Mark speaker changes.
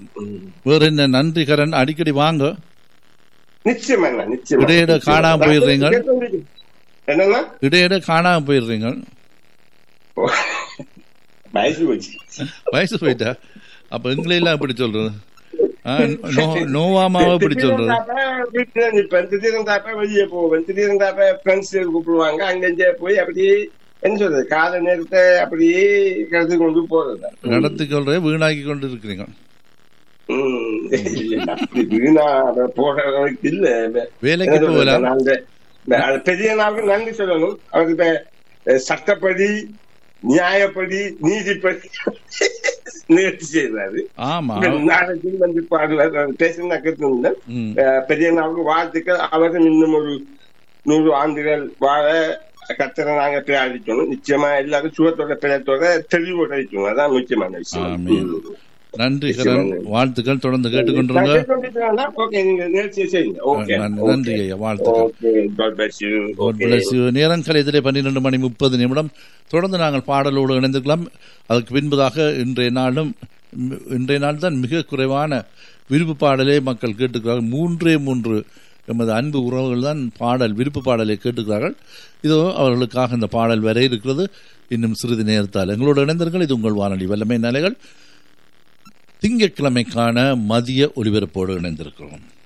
Speaker 1: ம்.
Speaker 2: வேற என்ன நன்றி கரண் அடிக்கடி வாங்க
Speaker 1: நிச்சயமா அண்ணா, நிச்சயமா
Speaker 2: இடையிட காணாம போயிடுறீங்க.
Speaker 1: என்னன்னா
Speaker 2: இடையிட காணாம போயிடுறீங்க
Speaker 1: வயசு போச்சு
Speaker 2: வயசு போயிட்டா அப்ப எங்களையெல்லாம் எப்படி சொல்றது ஆ, நோ- நோவாமாவை எப்படி சொல்றது
Speaker 1: வீட்டுல நிப்பேன் திடீர்னு தாப்ப வெளியே போவேன் திடீர்னு தாப்ப ஃப்ரெண்ட்ஸ் கூப்பிடுவாங்க அங்க இங்க போய் அப்படியே என்ன சொல்றது கால நேரத்தை அப்படியே கடத்தி கொண்டு போறது
Speaker 2: நடத்தி கொள்றே வீணாக்கி கொண்டு இருக்கிறீங்க
Speaker 1: ம். இல்ல, அப்படி வீணா அதை போடுறதுக்கு இல்ல
Speaker 2: வேலைக்கு
Speaker 1: என்ன சொல்றது,
Speaker 2: போகலாம்
Speaker 1: நான் அந்த- இந்த அது பெரியனாவுக்கு நன்றி சொல்லணும் அவருக்கு இப்ப அஹ், சட்டப்படி நியாயப்படி நீதிப்படி நிகழ்ச்சி செய்யறாரு
Speaker 2: ஆமா
Speaker 1: நாளைக்கு வந்து பாடுவார் பேசுனா கேட்டு
Speaker 2: ம்.
Speaker 1: பெரியனாவுக்கு வாழ்த்துக்கள் அவரும் இன்னும் ஒரு நூறு ஆண்டுகள் வாழ கத்தரை நாங்க பிரயாணிக்கணும் நிச்சயமா எல்லாரும் சுகத்தோட பிறத்தோட தெளிவோட இருக்கணும் அதான் முக்கியமான விஷயம்
Speaker 2: ஆமீன்.
Speaker 1: ம்.
Speaker 2: நன்றி கரண் வாழ்த்துக்கள் தொடர்ந்து கேட்டுக்கொண்டிருங்க
Speaker 1: நான் கேட்டுக்கொண்டிருக்கிறேன்னா, okay, நீங்க நிகழ்ச்சியை செய்யுங்க. Okay,
Speaker 2: நன்றி,
Speaker 1: okay.
Speaker 2: நன்றி ஐயா வாழ்த்துக்கள்
Speaker 1: Okay, God bless you.
Speaker 2: God
Speaker 1: Okay.
Speaker 2: bless you. நேரம் கலையத்திலே பன்னிரெண்டு மணி முப்பது நிமிடம் தொடர்ந்து நாங்கள் பாடலோடு இணைந்துக்கலாம் அதுக்கு பின்பதாக இன்றைய நாளும் ம், இன்றைய நாள் தான் மிக குறைவான விருப்பு பாடலே மக்கள் கேட்டுக்கிறார்கள் மூன்றே மூன்று எமது அன்பு உறவுகள் தான் பாடல் விருப்பு பாடலை கேட்டுக்கிறார்கள் இதோ அவர்களுக்காக இந்த பாடல் வர இருக்கிறது இன்னும் சிறிது நேரத்தால் எங்களோடு இணைந்தீர்கள் இது உங்கள் வானொலி வல்லமை நிலைகள் திங்கட்கிழமைக்கான மதிய ஒலிபரப்போடு இணைந்திருக்கிறோம்